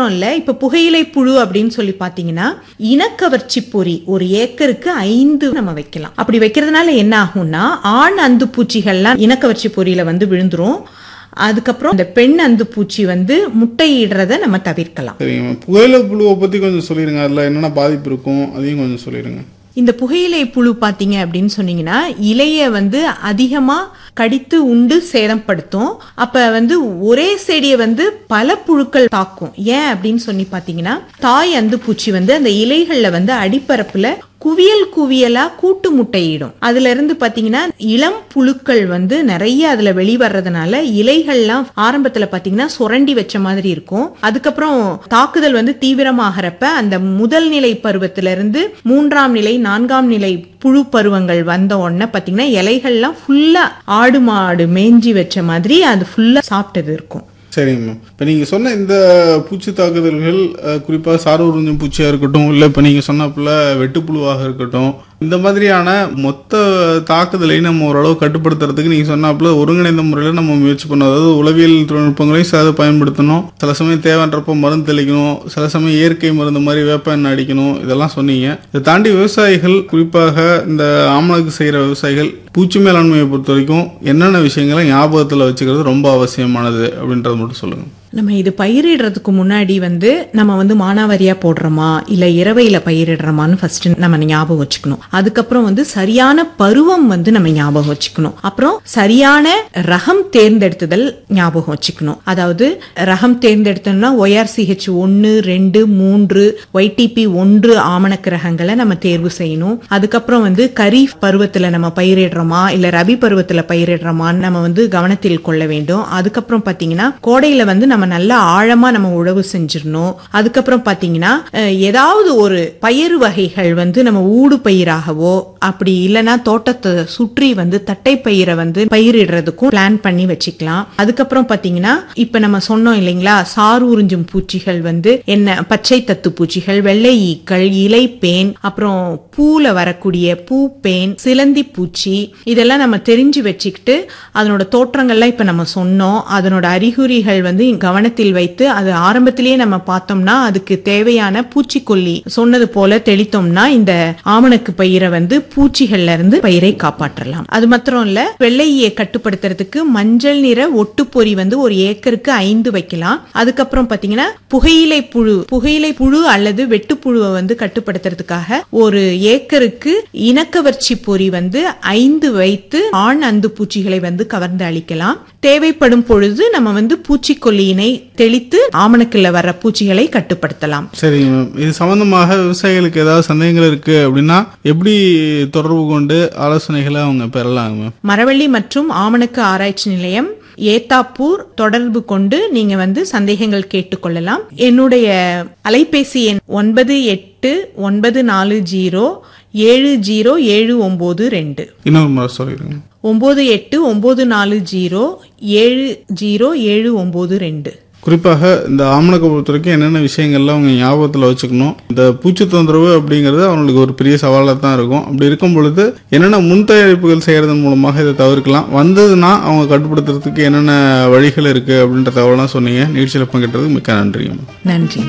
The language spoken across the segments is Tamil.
மாத்திரம் இல்ல இப்ப புகையிலை புழு அப்படின்னு சொல்லி பாத்தீங்கன்னா இனக்கவர்ச்சி பொறி ஒரு ஏக்கருக்கு ஐந்து நம்ம வைக்கலாம் அப்படி வைக்கிறதுனால என்ன ஆகும்னா ஆண் அந்து பூச்சிகள்லாம் இனக்கவர்ச்சி பொறியில வந்து விழுந்துரும் அதுக்கப்புறம் இந்த பெண் அந்து பூச்சி வந்து முட்டையிடுறத நம்ம தவிர்க்கலாம் சரிங்க மேம் புகையிலை புழுவை பற்றி கொஞ்சம் சொல்லிடுங்க அதில் என்னென்ன பாதிப்பு இருக்கும் அதையும் கொஞ்சம் சொல்லிடுங்க இந்த புகையிலை புழு பார்த்தீங்க அப்படின்னு சொன்னீங்கன்னா இலைய வந்து அதிகமா கடித்து உண்டு சேதப்படுத்தும் அப்ப வந்து ஒரே செடியை வந்து பல புழுக்கள் தாக்கும் ஏன் அப்படின்னு சொல்லி பார்த்தீங்கன்னா தாய் அந்து பூச்சி வந்து அந்த இலைகள்ல வந்து அடிப்பரப்புல குவியல் குவியலா கூட்டு முட்டையிடும் அதுல இருந்து பாத்தீங்கன்னா இளம் புழுக்கள் வந்து நிறைய அதுல வெளிவர்றதுனால இலைகள்லாம் ஆரம்பத்துல பாத்தீங்கன்னா சுரண்டி வச்ச மாதிரி இருக்கும் அதுக்கப்புறம் தாக்குதல் வந்து தீவிரமாகறப்ப அந்த முதல் நிலை பருவத்துல இருந்து மூன்றாம் நிலை நான்காம் நிலை புழு பருவங்கள் வந்த உடனே பாத்தீங்கன்னா இலைகள்லாம் ஃபுல்லா ஆடு மாடு மேஞ்சி வச்ச மாதிரி அது ஃபுல்லா சாப்பிட்டது இருக்கும் சரிங்க மேம் இப்போ நீங்கள் சொன்ன இந்த பூச்சி தாக்குதல்கள் குறிப்பாக சார் உறிஞ்சும் பூச்சியாக இருக்கட்டும் இல்லை இப்போ நீங்கள் சொன்னாப்புல வெட்டுப்புழுவாக இருக்கட்டும் இந்த மாதிரியான மொத்த தாக்குதலை நம்ம ஓரளவு கட்டுப்படுத்துறதுக்கு நீங்கள் சொன்னாப்புல ஒருங்கிணைந்த முறையில் நம்ம முயற்சி பண்ணணும் அதாவது உளவியல் தொழில்நுட்பங்களையும் சில பயன்படுத்தணும் சில சமயம் தேவைன்றப்போ மருந்து தெளிக்கணும் சில சமயம் இயற்கை மருந்து மாதிரி வேப்ப எண்ணெய் அடிக்கணும் இதெல்லாம் சொன்னீங்க இதை தாண்டி விவசாயிகள் குறிப்பாக இந்த ஆமணக்கு செய்கிற விவசாயிகள் பூச்சி மேலாண்மையை பொறுத்த வரைக்கும் என்னென்ன விஷயங்களை ஞாபகத்தில் வச்சுக்கிறது ரொம்ப அவசியமானது அப்படின்றத மட்டும் சொல்லுங்கள் நம்ம இது பயிரிடுறதுக்கு முன்னாடி வந்து நம்ம வந்து மானாவாரியா போடுறோமா இல்ல இரவையில பயிரிடுறோமான்னு ஃபர்ஸ்ட் நம்ம ஞாபகம் வச்சுக்கணும் அதுக்கப்புறம் வந்து சரியான பருவம் வந்து நம்ம ஞாபகம் வச்சுக்கணும் அப்புறம் சரியான ரகம் தேர்ந்தெடுத்துதல் ஞாபகம் வச்சுக்கணும் அதாவது ரகம் தேர்ந்தெடுத்தோம்னா ஒய்ஆர்சிஹெச் ஒன்னு ரெண்டு மூன்று ஒய்டிபி ஒன்று ஆமணக்கு ரகங்களை நம்ம தேர்வு செய்யணும் அதுக்கப்புறம் வந்து கரீஃப் பருவத்துல நம்ம பயிரிடுறோமா இல்ல ரபி பருவத்துல பயிரிடுறோமான்னு நம்ம வந்து கவனத்தில் கொள்ள வேண்டும் அதுக்கப்புறம் பாத்தீங்கன்னா கோடையில வந்து நம்ம நல்லா ஆழமா நம்ம உழவு செஞ்சிடணும் அதுக்கப்புறம் பாத்தீங்கன்னா அஹ், ஏதாவது ஒரு பயிர் வகைகள் வந்து நம்ம ஊடு பயிராகவோ அப்படி இல்லைன்னா தோட்டத்தை சுற்றி வந்து தட்டை பயிரை வந்து பயிரிடுறதுக்கும் பிளான் பண்ணி வச்சுக்கலாம் அதுக்கப்புறம் பாத்தீங்கன்னா இப்ப நம்ம சொன்னோம் இல்லைங்களா சார் உறிஞ்சும் பூச்சிகள் வந்து என்ன பச்சை தத்து பூச்சிகள் வெள்ளை ஈக்கள் இலை பேன் அப்புறம் பூல வரக்கூடிய பூ பேன் சிலந்தி பூச்சி இதெல்லாம் நம்ம தெரிஞ்சு வச்சுக்கிட்டு அதனோட தோற்றங்கள்லாம் இப்ப நம்ம சொன்னோம் அதனோட அறிகுறிகள் வந்து கவனத்தில் வைத்து அது ஆரம்பத்திலேயே நம்ம பார்த்தோம்னா அதுக்கு தேவையான பூச்சிக்கொல்லி சொன்னது போல தெளித்தோம்னா இந்த ஆமணக்கு பயிரை வந்து பூச்சிகள்ல இருந்து பயிரை காப்பாற்றலாம் அது மாத்திரம் இல்ல வெள்ளையை கட்டுப்படுத்துறதுக்கு மஞ்சள் நிற ஒட்டுப்பொறி வந்து ஒரு ஏக்கருக்கு ஐந்து வைக்கலாம் அதுக்கப்புறம் பாத்தீங்கன்னா புகையிலை புழு புகையிலை புழு அல்லது வெட்டுப்புழுவை வந்து கட்டுப்படுத்துறதுக்காக ஒரு ஏக்கருக்கு இனக்கவர்ச்சி பொறி வந்து ஐந்து வைத்து ஆண் அந்து பூச்சிகளை வந்து கவர்ந்து அழிக்கலாம் தேவைப்படும் பொழுது நம்ம வந்து பூச்சிக்கொல்லியினை தெளித்து ஆமணக்குல வர்ற பூச்சிகளை கட்டுப்படுத்தலாம் சரிங்க மேம் இது சம்பந்தமாக விவசாயிகளுக்கு ஏதாவது சந்தேகங்கள் இருக்கு அப்படின்னா எப்படி தொடர்பு கொண்டு ஆலோசனைகளை அவங்க பெறலாங்க மேம் மரவள்ளி மற்றும் ஆமணக்கு ஆராய்ச்சி நிலையம் ஏத்தாப்பூர் தொடர்பு கொண்டு நீங்க வந்து சந்தேகங்கள் கேட்டுக்கொள்ளலாம் என்னுடைய அலைபேசி எண் ஒன்பது எட்டு ஒன்பது நாலு ஜீரோ ஏழு ஜீரோ ஏழு ஒன்பது ரெண்டு இன்னொரு முறை சொல்லிடுங்க ஒன்பது எட்டு ஒன்பது நாலு ஜீரோ ஏழு ஜீரோ ஏழு ஒன்பது ரெண்டு குறிப்பாக இந்த ஆமணக்கை பொறுத்த வரைக்கும் என்னென்ன விஷயங்கள்லாம் அவங்க ஞாபகத்தில் வச்சுக்கணும் இந்த பூச்சி தொந்தரவு அப்படிங்கிறது அவங்களுக்கு ஒரு பெரிய சவாலாக தான் இருக்கும் அப்படி இருக்கும் பொழுது என்னென்ன முன் தயாரிப்புகள் செய்கிறதன் மூலமாக இதை தவிர்க்கலாம் வந்ததுன்னா அவங்க கட்டுப்படுத்துறதுக்கு என்னென்ன வழிகள் இருக்குது அப்படின்ற தகவலாம் சொன்னீங்க நிகழ்ச்சியில் பங்கேற்றதுக்கு மிக்க நன்றிங்க மேம் நன்றி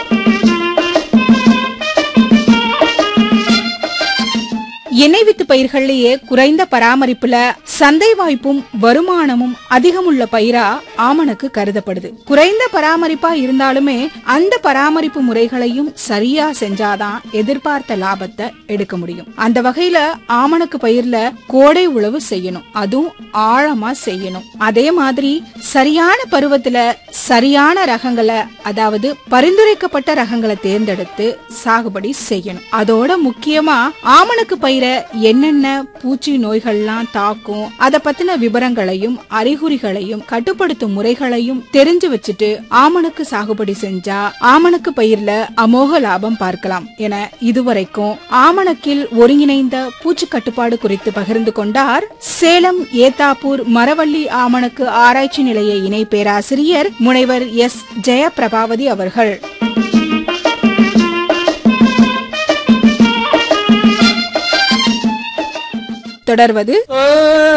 எண்ணெய் வித்து பயிர்கள்லயே குறைந்த பராமரிப்புல சந்தை வாய்ப்பும் வருமானமும் அதிகமுள்ள பயிரா ஆமணக்கு கருதப்படுது குறைந்த பராமரிப்பா இருந்தாலுமே அந்த பராமரிப்பு முறைகளையும் சரியா செஞ்சாதான் எதிர்பார்த்த லாபத்தை எடுக்க முடியும் அந்த வகையில ஆமணக்கு பயிர்ல கோடை உழவு செய்யணும் அதுவும் ஆழமா செய்யணும் அதே மாதிரி சரியான பருவத்துல சரியான ரகங்களை அதாவது பரிந்துரைக்கப்பட்ட ரகங்களை தேர்ந்தெடுத்து சாகுபடி செய்யணும் அதோட முக்கியமா ஆமணக்கு பயிரை என்னென்ன பூச்சி நோய்கள்லாம் தாக்கும் அத பத்தின விவரங்களையும் அறிகுறிகளையும் கட்டுப்படுத்தும் முறைகளையும் தெரிஞ்சு வச்சுட்டு ஆமணக்கு சாகுபடி செஞ்சா ஆமணக்கு பயிர்ல அமோக லாபம் பார்க்கலாம் என இதுவரைக்கும் ஆமணக்கில் ஒருங்கிணைந்த பூச்சி கட்டுப்பாடு குறித்து பகிர்ந்து கொண்டார் சேலம் ஏத்தாப்பூர் மரவள்ளி ஆமணக்கு ஆராய்ச்சி நிலைய இணை பேராசிரியர் முனைவர் எஸ் ஜெயபிரபாவதி அவர்கள் தொடர்வது